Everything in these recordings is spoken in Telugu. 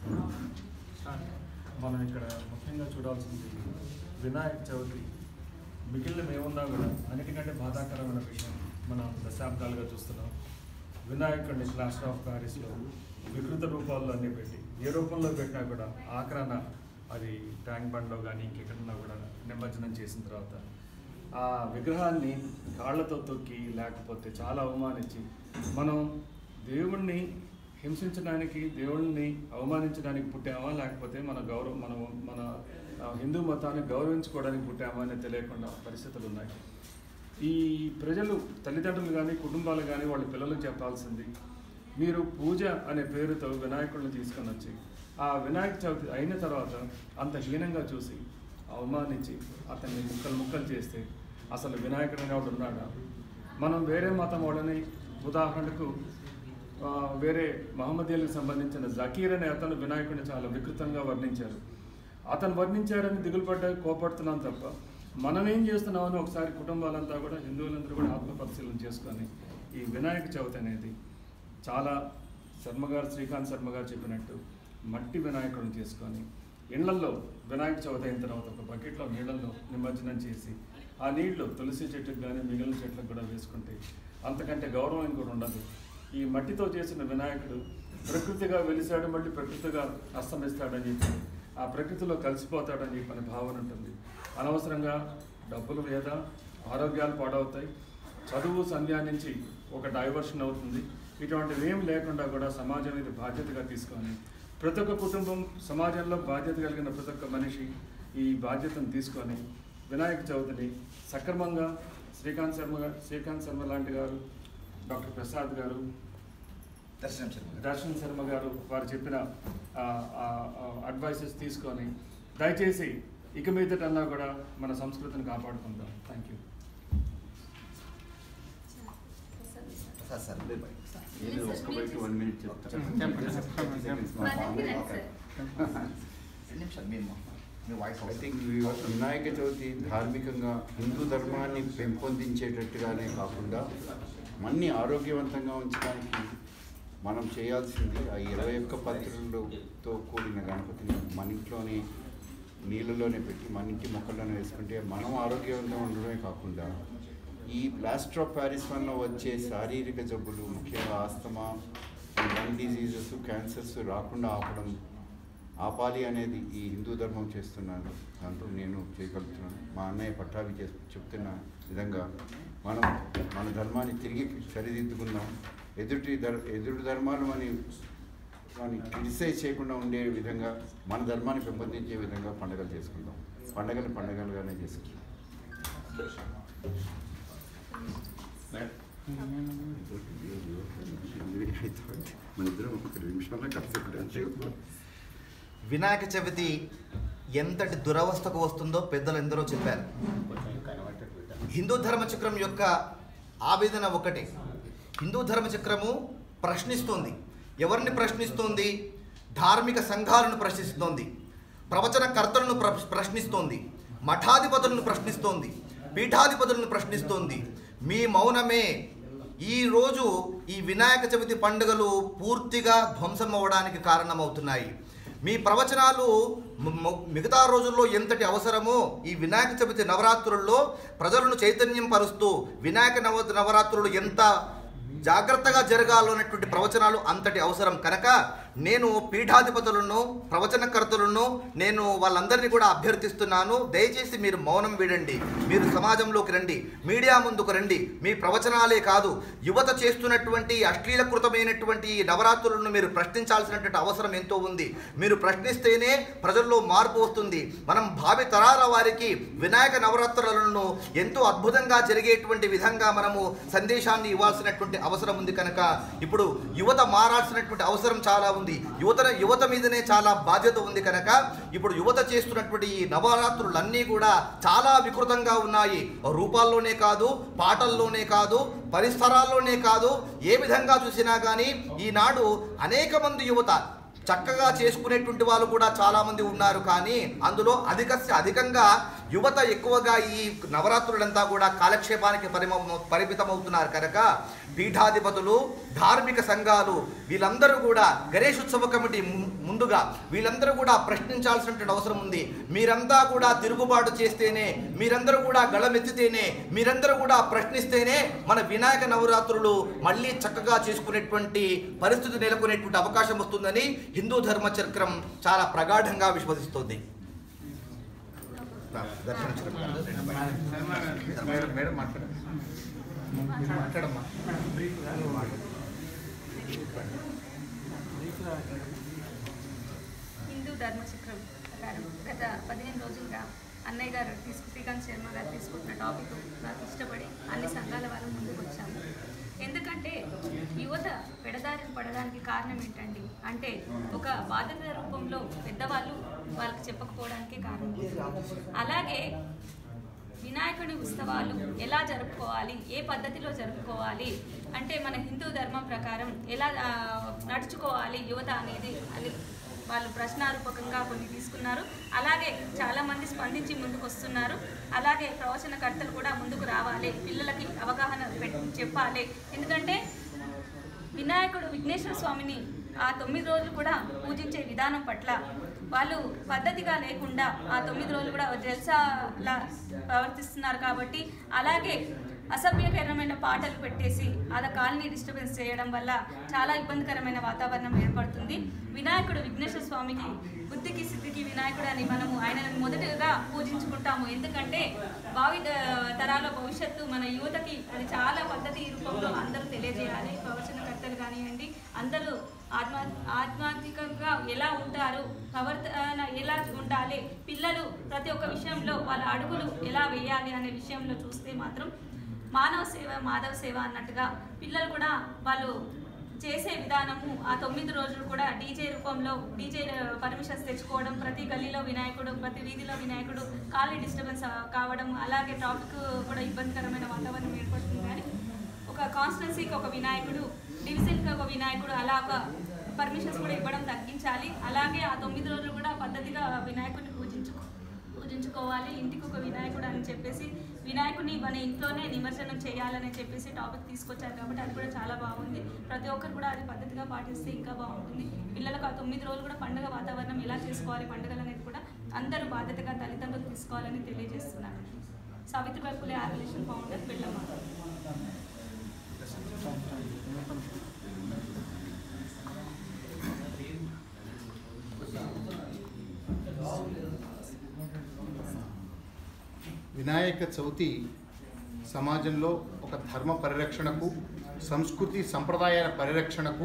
మనం ఇక్కడ ముఖ్యంగా చూడాల్సింది వినాయక చవితి మిగిలిన ఏమున్నా కూడా అన్నిటికంటే బాధాకరమైన విషయం మనం దశాబ్దాలుగా చూస్తున్నాం వినాయకుడిని ప్లాస్టర్ ఆఫ్ ప్యారిస్లో వికృత రూపాల్లో అన్ని పెట్టి ఏ రూపంలో పెట్టినా కూడా ఆఖరణ అది ట్యాంక్ బండ్లో కానీ ఇంకెక్కడన్నా కూడా నిమజ్జనం చేసిన తర్వాత ఆ విగ్రహాన్ని కాళ్ళతో తొక్కి లేకపోతే చాలా అవమానించి మనం దేవుణ్ణి హింసించడానికి దేవుణ్ణి అవమానించడానికి పుట్టామా లేకపోతే మన గౌరవం మన మన ఆ, హిందూ మతాన్ని గౌరవించుకోవడానికి పుట్టామా అనేది తెలియకుండా పరిస్థితులు ఉన్నాయి ఈ ప్రజలు తల్లిదండ్రులు కానీ కుటుంబాలు కానీ వాళ్ళ పిల్లలకు చెప్పాల్సింది మీరు పూజ అనే పేరుతో వినాయకుడిని తీసుకొని వచ్చి ఆ వినాయక చవితి అయిన తర్వాత అంత హీనంగా చూసి అవమానించి అతన్ని ముక్కలు ముక్కలు చేస్తే అసలు వినాయకుడు అనేవాడు ఉన్నాడా మనం వేరే మతం వాళ్ళని ఉదాహరణకు ఆ, వేరే మహమ్మదీయులకు సంబంధించిన జకీర్ అనే అతను వినాయకుడిని చాలా వికృతంగా వర్ణించారు అతను వర్ణించారని దిగులు పడ్డా కోపడుతున్నాం తప్ప మనం ఏం చేస్తున్నామని ఒకసారి కుటుంబాలంతా కూడా హిందువులందరూ కూడా ఆత్మ పరిశీలన చేసుకొని ఈ వినాయక చవితి అనేది చాలా శర్మ గారు శ్రీకాంత్ శర్మ గారు చెప్పినట్టు మట్టి వినాయకుడిని చేసుకొని ఇళ్లల్లో వినాయక చవితి అయిన తర్వాత ఒక బకెట్లో నీళ్ళల్లో నిమజ్జనం చేసి ఆ నీళ్లు తులసి చెట్టుకు కానీ మిగిలిన చెట్లకు కూడా వేసుకుంటే అంతకంటే గౌరవం ఇంకోటి ఉండదు ఈ మట్టితో చేసిన వినాయకుడు ప్రకృతిగా వెలిసాడు మళ్ళీ ప్రకృతిగా అస్తమిస్తాడని చెప్పి ఆ ప్రకృతిలో కలిసిపోతాడని చెప్పి అనే భావన ఉంటుంది అనవసరంగా డబ్బులు వేద ఆరోగ్యాలు పాడవుతాయి చదువు సంధ్యా నుంచి ఒక డైవర్షన్ అవుతుంది ఇటువంటివి ఏం లేకుండా కూడా సమాజం ఇది బాధ్యతగా తీసుకొని ప్రతి ఒక్క కుటుంబం సమాజంలో బాధ్యత కలిగిన ప్రతి ఒక్క మనిషి ఈ బాధ్యతను తీసుకొని వినాయక చవితిని సక్రమంగా శ్రీకాంత్ శర్మ గారు శ్రీకాంత్ శర్మ లాంటి గారు డాక్టర్ ప్రసాద్ గారు దర్శనం శర్మ గారు. దర్శన్ శర్మ గారు వారు చెప్పిన అడ్వైసెస్ తీసుకొని దయచేసి ఇక మీదటన్నా కూడా మన సంస్కృతిని కాపాడుకుందాం థ్యాంక్ యూ సార్ సార్ మీరు బయట. నేను ఒక్క బయట వన్ మినిట్ చెప్తాను రెండు నిమిషాలు మేము మీ voice I think Vinayaka Chavithi ధార్మికంగా హిందూ ధర్మాన్ని పెంపొందించేటట్టుగానే కాకుండా మన్ని ఆరోగ్యవంతంగా ఉంచడానికి మనం చేయాల్సింది ఆ ఇరవై ఒక్క పత్రులతో కూడిన గణపతిని మన ఇంట్లోనే నీళ్ళలోనే పెట్టి మన ఇంటి మొక్కల్లోనే వేసుకుంటే మనం ఆరోగ్యవంతంగా ఉండడమే కాకుండా ఈ ప్లాస్టర్ ఆఫ్ ప్యారిస్ వల్ల వచ్చే శారీరక జబ్బులు ముఖ్యంగా ఆస్తమా లంగ్ డిజీజెస్ క్యాన్సర్స్ రాకుండా ఆపడం ఆపాలి అనేది ఈ హిందూ ధర్మం చేస్తున్నాను దాంట్లో నేను చేయగలుగుతున్నాను మా అన్నయ్య పట్టాభి చే చెప్తున్న విధంగా మనం మన ధర్మాన్ని తిరిగి సరిదిద్దుకుందాం ఎదుటి ధర్ ఎదుటి ధర్మాలు మన మన క్రిటిసైజ్ చేయకుండా ఉండే విధంగా మన ధర్మాన్ని పెంపొందించే విధంగా పండుగలు చేసుకుందాం పండుగలు పండుగలుగానే చేసుకుందాం మన ఇద్దరం ఒక నిమిషంలో కలిసి వినాయక చవితి ఎంతటి దురవస్థకు వస్తుందో పెద్దలు ఎందరో చెప్పారు హిందూ ధర్మచక్రం యొక్క ఆవేదన ఒకటే హిందూ ధర్మచక్రము ప్రశ్నిస్తుంది ఎవరిని ప్రశ్నిస్తుంది ధార్మిక సంఘాలను ప్రశ్నిస్తోంది ప్రవచనకర్తలను ప్ర ప్రశ్నిస్తోంది మఠాధిపతులను ప్రశ్నిస్తోంది పీఠాధిపతులను ప్రశ్నిస్తోంది మీ మౌనమే ఈరోజు ఈ వినాయక చవితి పండుగలు పూర్తిగా ధ్వంసం అవ్వడానికి కారణమవుతున్నాయి మీ ప్రవచనాలు మ- మ- మిగతా రోజుల్లో ఎంతటి అవసరమో ఈ వినాయక చవితి నవరాత్రుల్లో ప్రజలను చైతన్యం పరుస్తూ వినాయక నవ నవరాత్రులు ఎంత జాగ్రత్తగా జరగాలన్నటువంటి ప్రవచనాలు అంతటి అవసరం కనుక నేను పీఠాధిపతులను ప్రవచనకర్తలను నేను వాళ్ళందరినీ కూడా అభ్యర్థిస్తున్నాను దయచేసి మీరు మౌనం వీడండి మీరు సమాజంలోకి రండి మీడియా ముందుకు రండి మీ ప్రవచనాలే కాదు యువత చేస్తున్నటువంటి అశ్లీలకృతమైనటువంటి ఈ నవరాత్రులను మీరు ప్రశ్నించాల్సినటువంటి అవసరం ఎంతో ఉంది మీరు ప్రశ్నిస్తేనే ప్రజల్లో మార్పు వస్తుంది మనం భావి తరాల వారికి వినాయక నవరాత్రులను ఎంతో అద్భుతంగా జరిగేటువంటి విధంగా మనము సందేశాన్ని ఇవ్వాల్సినటువంటి అవసరం ఉంది కనుక ఇప్పుడు యువత మారాల్సినటువంటి అవసరం చాలా ఉంది యువత యువత మీదనే చాలా బాధ్యత ఉంది కనుక ఇప్పుడు యువత చేస్తున్నటువంటి ఈ నవరాత్రులన్నీ కూడా చాలా వికృతంగా ఉన్నాయి రూపాల్లోనే కాదు పాటల్లోనే కాదు పరిసరాల్లోనే కాదు ఏ విధంగా చూసినా కానీ ఈనాడు అనేక మంది యువత చక్కగా చేసుకునేటువంటి వాళ్ళు కూడా చాలా మంది ఉన్నారు కానీ అందులో అధిక అధికంగా యువత ఎక్కువగా ఈ నవరాత్రులంతా కూడా కాలక్షేపానికి పరిమ పరిమితమవుతున్నారు కనుక పీఠాధిపతులు ధార్మిక సంఘాలు వీళ్ళందరూ కూడా గణేష్ ఉత్సవ కమిటీ ము- ముందుగా వీళ్ళందరూ కూడా ప్రశ్నించాల్సినటువంటి అవసరం ఉంది మీరంతా కూడా తిరుగుబాటు చేస్తేనే మీరందరూ కూడా గళమెత్తితేనే మీరందరూ కూడా ప్రశ్నిస్తేనే మన వినాయక నవరాత్రులు మళ్ళీ చక్కగా చేసుకునేటువంటి పరిస్థితి నెలకొనేటువంటి అవకాశం వస్తుందని హిందూ ధర్మ చక్రం చాలా ప్రగాఢంగా విశ్వసిస్తుంది దర్శన చక్రం. మేడం మేడం మాట్లాడండి మాట్లాడమ్మా హిందూ ధర్మచక్రం ప్రకారం గత పదిహేను రోజులుగా అన్నయ్య గారు తీసుకు శ్రీకాంత్ శర్మ గారు తీసుకుంటున్న టాపిక్ నాకు ఇష్టపడి అన్ని సంఘాల వాళ్ళు ముందుకు వచ్చాము ఎందుకంటే యువత పెడదారిని పడడానికి కారణం ఏంటండి అంటే ఒక బాధ్యత రూపంలో పెద్దవాళ్ళు వాళ్ళకి చెప్పకపోవడానికే కారణం అలాగే వినాయకుడి ఉత్సవాలు ఎలా జరుపుకోవాలి ఏ పద్ధతిలో జరుపుకోవాలి అంటే మన హిందూ ధర్మం ప్రకారం ఎలా ఆ, నడుచుకోవాలి యువత అనేది అని వాళ్ళు ప్రశ్నారూపకంగా కొన్ని తీసుకున్నారు అలాగే చాలామంది స్పందించి ముందుకు వస్తున్నారు అలాగే ప్రవచనకర్తలు కూడా ముందుకు రావాలి పిల్లలకి అవగాహన పెట్టి చెప్పాలి ఎందుకంటే వినాయకుడు విఘ్నేశ్వర స్వామిని ఆ తొమ్మిది రోజులు కూడా పూజించే విధానం పట్ల వాళ్ళు పద్ధతిగా లేకుండా ఆ తొమ్మిది రోజులు కూడా జల్సాలా ప్రవర్తిస్తున్నారు కాబట్టి అలాగే అసభ్యకరమైన పాటలు పెట్టేసి అలా కాలనీ డిస్టర్బెన్స్ చేయడం వల్ల చాలా ఇబ్బందికరమైన వాతావరణం ఏర్పడుతుంది వినాయకుడు విఘ్నేశ్వర స్వామికి బుద్ధికి సిద్ధికి వినాయకుడు అని మనము ఆయనను మొదటగా పూజించుకుంటాము ఎందుకంటే భావి ద- తరాల భవిష్యత్తు మన యువతకి అది చాలా పద్ధతి రూపంలో అందరూ తెలియజేయాలి ప్రవచనకర్తలు కానివ్వండి అందరూ ఆత్మ ఆత్మాత్మికంగా ఎలా ఉంటారు ప్రవర్తన ఎలా ఉండాలి పిల్లలు ప్రతి ఒక్క విషయంలో వాళ్ళ అడుగులు ఎలా వేయాలి అనే విషయంలో చూస్తే మాత్రం మానవ సేవ మాధవ సేవ అన్నట్టుగా పిల్లలు కూడా వాళ్ళు చేసే విధానము ఆ తొమ్మిది రోజులు కూడా డీజే రూపంలో డీజే పర్మిషన్స్ తెచ్చుకోవడం ప్రతి గల్లీలో వినాయకుడు ప్రతి వీధిలో వినాయకుడు కాలనీ డిస్టర్బెన్స్ కావడం అలాగే ట్రాఫిక్ కూడా ఇబ్బందికరమైన వాతావరణం ఏర్పడుతుంది కానీ ఒక కాన్స్టెన్సీకి ఒక వినాయకుడు డివిజన్కి ఒక వినాయకుడు అలా ఒక పర్మిషన్స్ కూడా ఇవ్వడం తగ్గించాలి అలాగే ఆ తొమ్మిది రోజులు కూడా పద్ధతిగా వినాయకుడిని పూజించుకో పూజించుకోవాలి ఇంటికి ఒక వినాయకుడు అని చెప్పేసి వినాయకుడిని మన ఇంట్లోనే నిమజ్జనం చేయాలని చెప్పేసి టాపిక్ తీసుకొచ్చారు కాబట్టి అది కూడా చాలా బాగుంది ప్రతి ఒక్కరు కూడా అది పద్ధతిగా పాటిస్తే ఇంకా బాగుంటుంది పిల్లలకు ఆ తొమ్మిది రోజులు కూడా పండుగ వాతావరణం ఎలా చేసుకోవాలి పండుగలు అనేది కూడా అందరూ బాధ్యతగా తల్లిదండ్రులు తీసుకోవాలని తెలియజేస్తున్నాను సావిత్రిబాయి పులే ఆర్గనైజేషన్ ఫౌండర్ పిల్లమ్మ వినాయక చవితి సమాజంలో ఒక ధర్మ పరిరక్షణకు సంస్కృతి సంప్రదాయాల పరిరక్షణకు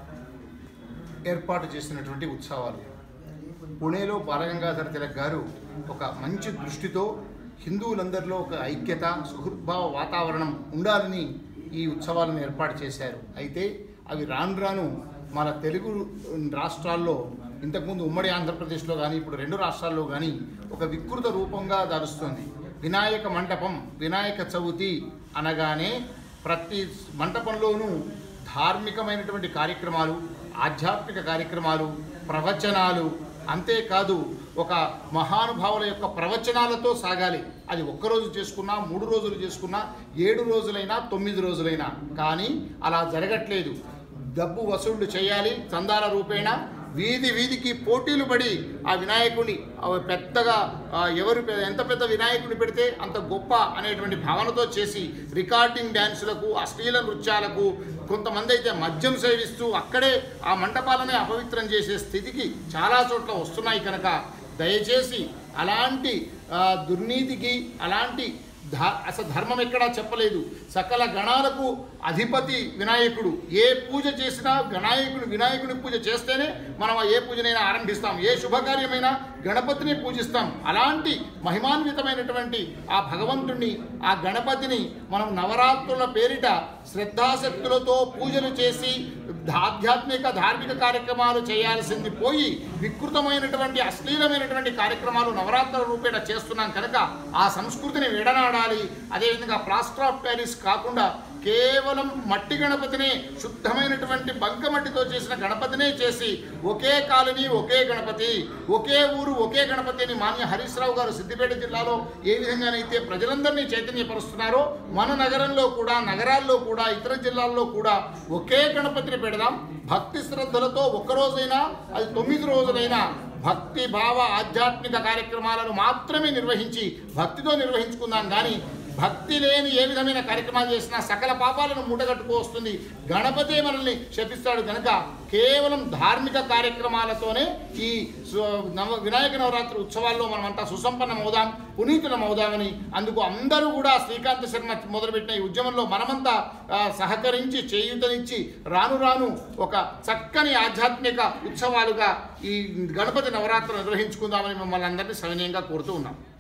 ఏర్పాటు చేసినటువంటి ఉత్సవాలు పుణేలో బాలగంగాధర తిలక్ గారు ఒక మంచి దృష్టితో హిందువులందరిలో ఒక ఐక్యత సుహృద్భావ వాతావరణం ఉండాలని ఈ ఉత్సవాలను ఏర్పాటు చేశారు అయితే అవి రాను రాను మన తెలుగు రాష్ట్రాల్లో ఇంతకుముందు ఉమ్మడి ఆంధ్రప్రదేశ్లో కానీ ఇప్పుడు రెండు రాష్ట్రాల్లో కానీ ఒక వికృత రూపంగా దారుస్తుంది వినాయక మంటపం వినాయక చవితి అనగానే ప్రతి మంటపంలోనూ ధార్మికమైనటువంటి కార్యక్రమాలు ఆధ్యాత్మిక కార్యక్రమాలు ప్రవచనాలు అంతేకాదు ఒక మహానుభావుల యొక్క ప్రవచనాలతో సాగాలి అది ఒక్కరోజు చేసుకున్నా మూడు రోజులు చేసుకున్నా ఏడు రోజులైనా తొమ్మిది రోజులైనా కానీ అలా జరగట్లేదు డబ్బు వసూళ్లు చేయాలి చందాల రూపేణ వీధి వీధికి పోటీలు పడి ఆ వినాయకుని ఆ పెద్దగా ఆ ఎవరు పె- ఎంత పెద్ద వినాయకుని పెడితే అంత గొప్ప అనేటువంటి భావనతో చేసి రికార్డింగ్ డ్యాన్సులకు అశ్లీల నృత్యాలకు కొంతమంది అయితే మద్యం సేవిస్తూ అక్కడే ఆ మంటపాలనే అపవిత్రం చేసే స్థితికి చాలా చోట్ల వస్తున్నాయి కనుక దయచేసి అలాంటి ఆ, దుర్నీతికి అలాంటి ధ అసలు ధర్మం ఎక్కడా చెప్పలేదు సకల గణాలకు అధిపతి వినాయకుడు ఏ పూజ చేసినా వినాయకుడు వినాయకుడి పూజ చేస్తేనే మనం ఆ ఏ పూజనైనా ఆరంభిస్తాం ఏ శుభకార్యమైనా గణపతిని పూజిస్తాం అలాంటి మహిమాన్వితమైనటువంటి ఆ భగవంతుణ్ణి ఆ గణపతిని మనం నవరాత్రుల పేరిట శ్రద్ధాశక్తులతో పూజలు చేసి ఆధ్యాత్మిక ధార్మిక కార్యక్రమాలు చేయాల్సింది పోయి వికృతమైనటువంటి అశ్లీలమైనటువంటి కార్యక్రమాలు నవరాత్రుల రూపేణ చేస్తున్నాం కనుక ఆ సంస్కృతిని విడనాడాలి అదేవిధంగా ప్లాస్టర్ ఆఫ్ ప్యారిస్ కాకుండా కేవలం మట్టి గణపతినే శుద్ధమైనటువంటి బంకమట్టితో చేసిన గణపతినే చేసి ఒకే కాలనీ ఒకే గణపతి ఒకే ఊరు ఒకే గణపతి అని మాన్య హరీష్ రావు గారు సిద్దిపేట జిల్లాలో ఏ విధంగానైతే ప్రజలందరినీ చైతన్యపరుస్తున్నారో మన నగరంలో కూడా నగరాల్లో కూడా ఇతర జిల్లాల్లో కూడా ఒకే గణపతిని పెడదాం భక్తి శ్రద్ధలతో ఒక్కరోజైనా అది తొమ్మిది రోజులైనా భక్తి భావ ఆధ్యాత్మిక కార్యక్రమాలను మాత్రమే నిర్వహించి భక్తితో నిర్వహించుకుందాం కానీ భక్తి లేని ఏ విధమైన కార్యక్రమాలు చేసినా సకల పాపాలను మూటగట్టుకు వస్తుంది గణపతి మనల్ని శపిస్తాడు కనుక కేవలం ధార్మిక కార్యక్రమాలతోనే ఈ సు- నవ వినాయక నవరాత్రి ఉత్సవాల్లో మనమంతా సుసంపన్నమవుదాం పునీతులమవుదామని అందుకు అందరూ కూడా శ్రీకాంత్ శర్మ మొదలుపెట్టిన ఈ ఉద్యమంలో మనమంతా ఆ, సహకరించి చేయూతనిచ్చి రాను రాను ఒక చక్కని ఆధ్యాత్మిక ఉత్సవాలుగా ఈ గణపతి నవరాత్రులు నిర్వహించుకుందామని మిమ్మల్ని అందరినీ సవినయంగా కోరుతూ ఉన్నాం